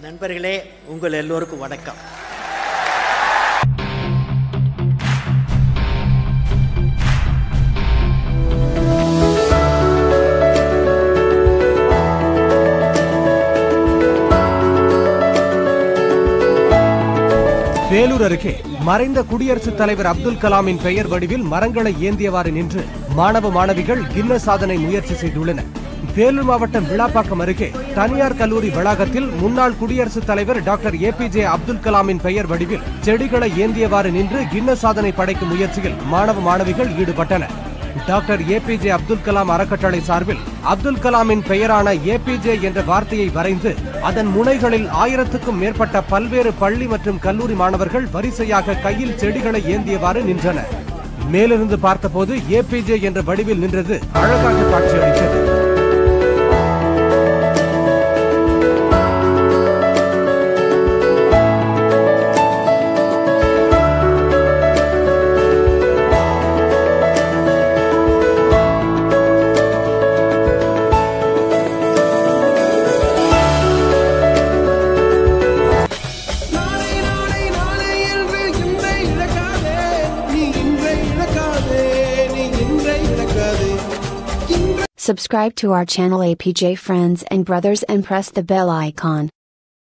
நண்பர்களே உங்கள் எல்லோருக்கும் வணக்கம் வேலூர் அருகே மறைந்த குடியரசுத் தலைவர் அப்துல் கலாமின் பெயர் வடிவில் மரங்களை ஏந்தியவாறு நின்று மாணவ மாணவிகள் கின்னஸ் சாதனை முயற்சி செய்துள்ளனர் வேலூர் மாவட்டம் விழாப்பாக்கம் அருகே தனியார் கல்லூரி வளாகத்தில் முன்னாள் குடியரசுத் தலைவர் doctor A P J Abdul கலாமின் பெயர் வடிவில் செடிகளை ஏந்தியவாறு நின்று கின்னஸ் சாதனை படைக்கும் முயற்சியில் மாணவ மாணவிகள் ஈடுபட்டனர் டாக்டர் ஏபிஜே அப்துல் கலாம் அறக்கட்டளை சார்பில் அப்துல் கலாமின் பெயரான ஏபிஜே என்ற வார்த்தையை வரைந்து அதன் முனைகளில் ஆயிரத்துக்கும் மேற்பட்ட பல்வேறு பள்ளி மற்றும் கல்லூரி மாணவர்கள் வரிசையாக கையில் செடிகளை ஏந்தியவாறு நின்றனர் மேலிருந்து பார்த்தபோது ஏபிஜே என்ற வடிவில் நின்றது அழகாக காட்சியளித்தது நாளை நாளை நாளை என்று இன்றை இழக்காதே நீ இன்றை இழக்காதே நீ இன்றை இழக்காதே இன்றை Subscribe to our channel APJ Friends and Brothers and press the bell icon.